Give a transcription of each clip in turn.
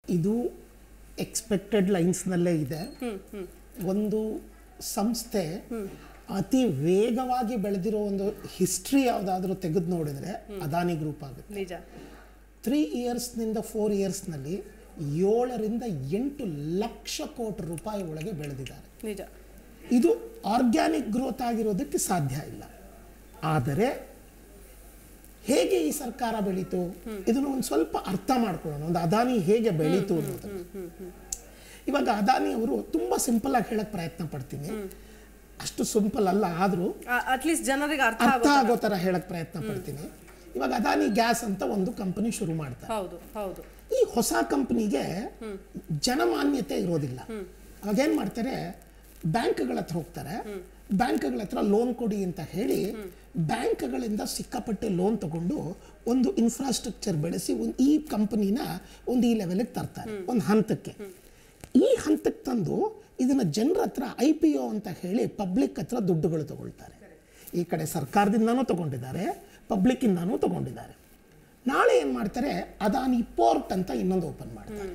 ಇದು ಎಕ್ಸ್ಪೆಕ್ಟೆಡ್ ಲೈನ್ಸ್ನಲ್ಲೇ ಇದೆ ಒಂದು ಸಂಸ್ಥೆ ಅತಿ ವೇಗವಾಗಿ ಬೆಳೆದಿರೋ ಒಂದು ಹಿಸ್ಟ್ರಿ ಯಾವುದಾದ್ರೂ ತೆಗೆದು ನೋಡಿದ್ರೆ ಅದಾನಿ ಗ್ರೂಪ್ ಆಗುತ್ತೆ ನಿಜ ತ್ರೀ ಇಯರ್ಸ್ನಿಂದ ಫೋರ್ ಇಯರ್ಸ್ನಲ್ಲಿ ಏಳರಿಂದ ಎಂಟು ಲಕ್ಷ ಕೋಟಿ ರೂಪಾಯಿ ಒಳಗೆ ಬೆಳೆದಿದ್ದಾರೆ ನಿಜ ಇದು ಆರ್ಗ್ಯಾನಿಕ್ ಗ್ರೋತ್ ಆಗಿರೋದಕ್ಕೆ ಸಾಧ್ಯ ಇಲ್ಲ ಆದರೆ ಹೇಗೆ ಈ ಸರ್ಕಾರ ಬೆಳೀತು ಇದನ್ನು ಒಂದು ಸ್ವಲ್ಪ ಅರ್ಥ ಮಾಡ್ಕೊಳ್ಳೋಣ ಒಂದು ಅದಾನಿ ಹೇಗೆ ಬೆಳೀತು ಅನ್ನೋದು ಇವಾಗ ಅದಾನಿ ಅವರು ತುಂಬ ಸಿಂಪಲ್ ಆಗಿ ಹೇಳಕ್ ಪ್ರಯತ್ನ ಪಡ್ತೀನಿ ಅಷ್ಟು ಸಿಂಪಲ್ ಅಲ್ಲ ಆದರೂ ಅಟ್ಲೀಸ್ಟ್ ಜನರಿಗೆ ಅರ್ಥ ಅರ್ಥ ಆಗೋ ಆಗೋ ಥರ ಹೇಳಕ್ ಪ್ರಯತ್ನ ಪಡ್ತೀನಿ ಇವಾಗ ಅದಾನಿ ಗ್ಯಾಸ್ ಅಂತ ಒಂದು ಕಂಪನಿ ಶುರು ಮಾಡ್ತಾರೆ ಹೌದು ಹೌದು ಈ ಹೊಸ ಕಂಪನಿಗೆ ಜನಮಾನ್ಯತೆ ಇರೋದಿಲ್ಲ ಅವಾಗ ಏನ್ ಮಾಡ್ತಾರೆ ಬ್ಯಾಂಕ್ಗಳ ಹತ್ರ ಹೋಗ್ತಾರೆ ಬ್ಯಾಂಕ್ಗಳ ಹತ್ರ ಲೋನ್ ಕೊಡಿ ಅಂತ ಹೇಳಿ ಬ್ಯಾಂಕ್ಗಳಿಂದ ಸಿಕ್ಕಾಪಟ್ಟೆ ಲೋನ್ ತಗೊಂಡು ಒಂದು ಇನ್ಫ್ರಾಸ್ಟ್ರಕ್ಚರ್ ಬೆಳೆಸಿ ಒಂದು ಈ ಕಂಪನಿನ ಒಂದು ಈ ಲೆವೆಲ್ಗೆ ತರ್ತಾರೆ ಒಂದು ಹಂತಕ್ಕೆ ಈ ಹಂತಕ್ಕೆ ತಂದು ಇದನ್ನ ಜನರ ಹತ್ರ ಐ ಪಿ ಒ ಅಂತ ಹೇಳಿ ಪಬ್ಲಿಕ್ ಹತ್ರ ದುಡ್ಡುಗಳು ತಗೊಳ್ತಾರೆ ಈ ಕಡೆ ಸರ್ಕಾರದಿಂದನೂ ತಗೊಂಡಿದ್ದಾರೆ ಪಬ್ಲಿಕ್ಕಿಂದನೂ ತಗೊಂಡಿದ್ದಾರೆ ನಾಳೆ ಏನು ಮಾಡ್ತಾರೆ ಅದಾನಿ ಪೋರ್ಟ್ ಅಂತ ಇನ್ನೊಂದು ಓಪನ್ ಮಾಡ್ತಾರೆ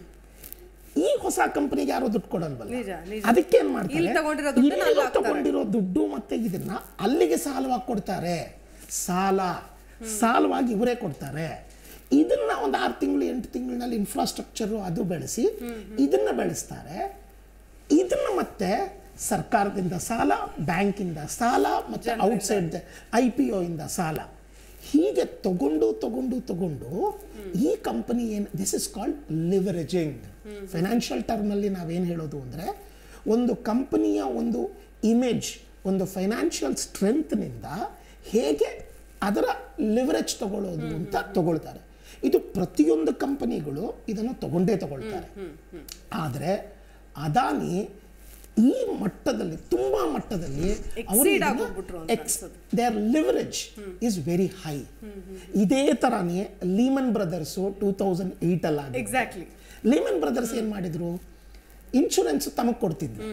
ಈ ಹೊಸ ಕಂಪನಿಗೆ ಯಾರೋ ದುಡ್ಡು ಕೊಡಲ್ವಲ್ಲ ನಿಜ, ನಿಜ. ಅದಕ್ಕೆ ಏನ್ ಮಾಡ್ತಾರೆ ಇಲ್ಲಿ ತಗೊಂಡಿರೋ ದುಡ್ಡನ್ನ ಇಲ್ಲಿ ಅಲ್ಲಿ ಹಾಕ್ತಾರೆ. ತಗೊಂಡಿರೋ ದುಡ್ಡು ಮತ್ತೆ ಇದನ್ನ ಅಲ್ಲಿಗೆ ಸಾಲವಾಗಿ ಕೊಡ್ತಾರೆ ಸಾಲ ಸಾಲವಾಗಿ ಇವರೇ ಕೊಡ್ತಾರೆ ಇದನ್ನ ಒಂದು ಆರು ತಿಂಗಳು ಎಂಟು ತಿಂಗಳಿನಲ್ಲಿ ಇನ್ಫ್ರಾಸ್ಟ್ರಕ್ಚರು ಅದು ಬೆಳೆಸಿ ಇದನ್ನ ಬೆಳೆಸ್ತಾರೆ ಇದನ್ನ ಮತ್ತೆ ಸರ್ಕಾರದಿಂದ ಸಾಲ ಬ್ಯಾಂಕಿಂದ ಸಾಲ ಮತ್ತೆ ಔಟ್ಸೈಡ್ ಐ ಪಿ ಒ ಇಂದ ಸಾಲ ಹೀಗೆ ತಗೊಂಡು ತಗೊಂಡು ತಗೊಂಡು ಈ ಕಂಪನಿ ಏನು this is called leveraging financial ಟರ್ಮಲ್ಲಿ ನಾವೇನು ಹೇಳೋದು ಅಂದರೆ ಒಂದು ಕಂಪನಿಯ ಒಂದು ಇಮೇಜ್ ಒಂದು ಫೈನಾನ್ಷಿಯಲ್ ಸ್ಟ್ರೆಂತ್ನಿಂದ ಹೇಗೆ ಅದರ ಲಿವರೇಜ್ ತಗೊಳ್ಳೋದು ಅಂತ ತಗೊಳ್ತಾರೆ ಇದು ಪ್ರತಿಯೊಂದು ಕಂಪನಿಗಳು ಇದನ್ನು ತಗೊಂಡೇ ತಗೊಳ್ತಾರೆ ಆದರೆ ಅದಾನಿ ಈ ಮಟ್ಟದಲ್ಲಿ ತುಂಬಾ ಮಟ್ಟದಲ್ಲಿ Exceed ಆಗೋಗ್ಬಿಟ್ರು ಅಂತ ಅನ್ಸುತ್ತೆ. There leverage is very high ಇದೇ ತರಾನೇ ಲೀಮನ್ ಬ್ರದರ್ಸು ಟೂ ತೌಸಂಡ್ ಏಯ್ಟಲ್ಲಿ ಆಗಿದೆ ಎಕ್ಸಾಕ್ಟ್ಲಿ ಲೀಮನ್ ಬ್ರದರ್ಸ್ ಏನು ಮಾಡಿದ್ರು ಇನ್ಶೂರೆನ್ಸ್ ತಮಗೆ ಕೊಡ್ತಿದ್ರು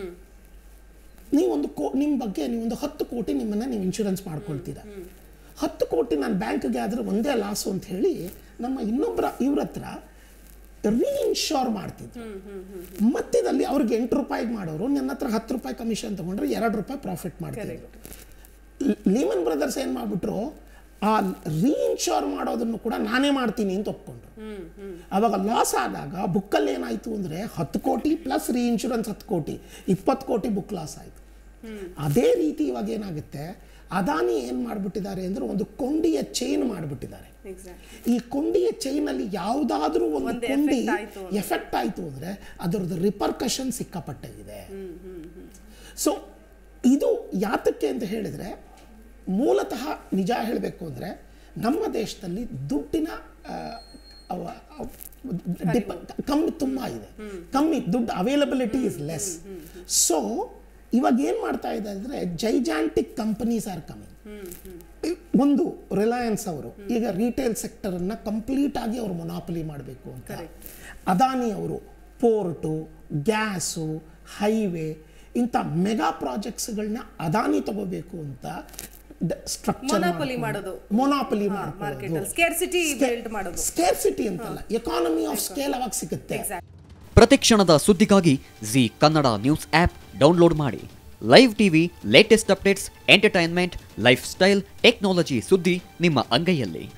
ನೀವೊಂದು ಕೋ ನಿಮ್ಮ ಬಗ್ಗೆ ನೀವೊಂದು ಹತ್ತು ಕೋಟಿ ನಿಮ್ಮನ್ನ ನೀವು ಇನ್ಶೂರೆನ್ಸ್ ಮಾಡ್ಕೊಳ್ತೀರಾ ಹತ್ತು ಕೋಟಿ ನಾನು ಬ್ಯಾಂಕ್ಗೆ ಆದರೆ ಒಂದೇ ಲಾಸು ಅಂತ ಹೇಳಿ ನಮ್ಮ ಇನ್ನೊಬ್ಬರ ಇವ್ರ ಹತ್ರ ರೀಇನ್ಶೋರ್ ಮಾಡ್ತಿದ್ರು ಮಧ್ಯದಲ್ಲಿ ಅವ್ರಿಗೆ ಎಂಟು ರೂಪಾಯಿಗೆ ಮಾಡೋರು ನನ್ನ ಹತ್ರ ಹತ್ತು ರೂಪಾಯಿ ಕಮಿಷನ್ ತಗೊಂಡ್ರೆ ಎರಡು ರೂಪಾಯಿ ಪ್ರಾಫಿಟ್ ಮಾಡ್ತಿದ್ರು ಲೀಮನ್ ಬ್ರದರ್ಸ್ ಏನು ಮಾಡ್ಬಿಟ್ರು ಆ ರೀಇನ್ಶೋರ್ ಮಾಡೋದನ್ನು ಕೂಡ ನಾನೇ ಮಾಡ್ತೀನಿ ಅಂತ ಒಪ್ಕೊಂಡ್ರು ಅವಾಗ ಲಾಸ್ ಆದಾಗ ಬುಕ್ಕಲ್ಲಿ ಏನಾಯ್ತು ಅಂದರೆ ಹತ್ತು ಕೋಟಿ ಪ್ಲಸ್ ರೀಇನ್ಶೂರೆನ್ಸ್ ಹತ್ತು ಕೋಟಿ ಇಪ್ಪತ್ತು ಕೋಟಿ ಬುಕ್ ಲಾಸ್ ಆಯಿತು ಅದೇ ರೀತಿ ಇವಾಗ ಏನಾಗುತ್ತೆ ಅದಾನಿ ಏನು ಮಾಡಿಬಿಟ್ಟಿದ್ದಾರೆ ಅಂದರೆ ಒಂದು ಕೊಂಡಿಯ ಚೈನ್ ಮಾಡಿಬಿಟ್ಟಿದ್ದಾರೆ ಎಕ್ಸಾಕ್ಟ್ಲಿ ಈ ಕೊಂಡಿಯ ಚೈನಲ್ಲಿ ಯಾವುದಾದ್ರೂ ಒಂದು ಒಂದು ಕೊಂಡಿ effect ಆಯ್ತು ಅಂದ್ರೆ. ಎಫೆಕ್ಟ್ ಆಯಿತು ಅಂದರೆ ಅದರದ್ದು ರಿಪರ್ಕಷನ್ ಸಿಕ್ಕಾಪಟ್ಟೆ ಇದೆ ಸೊ ಇದು ಯಾತಕ್ಕೆ ಅಂತ ಹೇಳಿದರೆ ಮೂಲತಃ ನಿಜ ಹೇಳಬೇಕು ಅಂದರೆ ನಮ್ಮ ದೇಶದಲ್ಲಿ ದುಡ್ಡಿನ ಆ, ಅವ- ಅವ್- ಡಿಪ- ಕಮ್ಮಿ ತುಂಬ ಇದೆ ಕಮ್ಮಿ ದುಡ್ಡು ಅವೈಲಬಿಲಿಟಿ ಇಸ್ ಲೆಸ್ ಸೊ ಇವಾಗ ಏನು ಮಾಡ್ತಾ ಇದೆ ಅಂದರೆ ಜೈಜಾಂಟಿಕ್ ಕಂಪನೀಸ್ ಆರ್ ಕಮಿಂಗ್ ಒಂದು ರಿಲಯನ್ಸ್ ಅವರು ಈಗ ರಿಟೇಲ್ ಸೆಕ್ಟರನ್ನು ಕಂಪ್ಲೀಟ್ ಆಗಿ ಅವರು ಮೊನಾಪಲಿ ಮಾಡಬೇಕು ಅಂತ ಅದಾನಿ ಅವರು ಪೋರ್ಟು ಗ್ಯಾಸು ಹೈವೇ ಇಂಥ ಮೆಗಾ ಪ್ರಾಜೆಕ್ಟ್ಸ್ಗಳನ್ನ ಅದಾನಿ ತಗೋಬೇಕು ಅಂತ ಸ್ಟ್ರಕ್ಚರ್ Monopoly ಮಾಡೋದು. ಮೊನಾಪಲಿ ಮಾರ್ಕೆಟ್ ಅಲ್ಲಿ ಸ್ಕೇರ್ಸಿಟಿ ಬಿಲ್ಡ್ ಮಾಡೋದು ಸ್ಕೇರ್ಸಿಟಿ ಅಂತಲ್ಲ ಎಕಾನಮಿ ಆಫ್ ಸ್ಕೇಲ್ ಅವಾಗ ಸಿಗುತ್ತೆ ಎಕ್ಸಾಕ್ಟ್ ಪ್ರತಿಕ್ಷಣದ ಸುದ್ದಿಗಾಗಿ Zee Kannada news app download ಮಾಡಿ live TV latest updates entertainment lifestyle technology ಸುದ್ದಿ ನಿಮ್ಮ ಅಂಗೈಯಲ್ಲಿ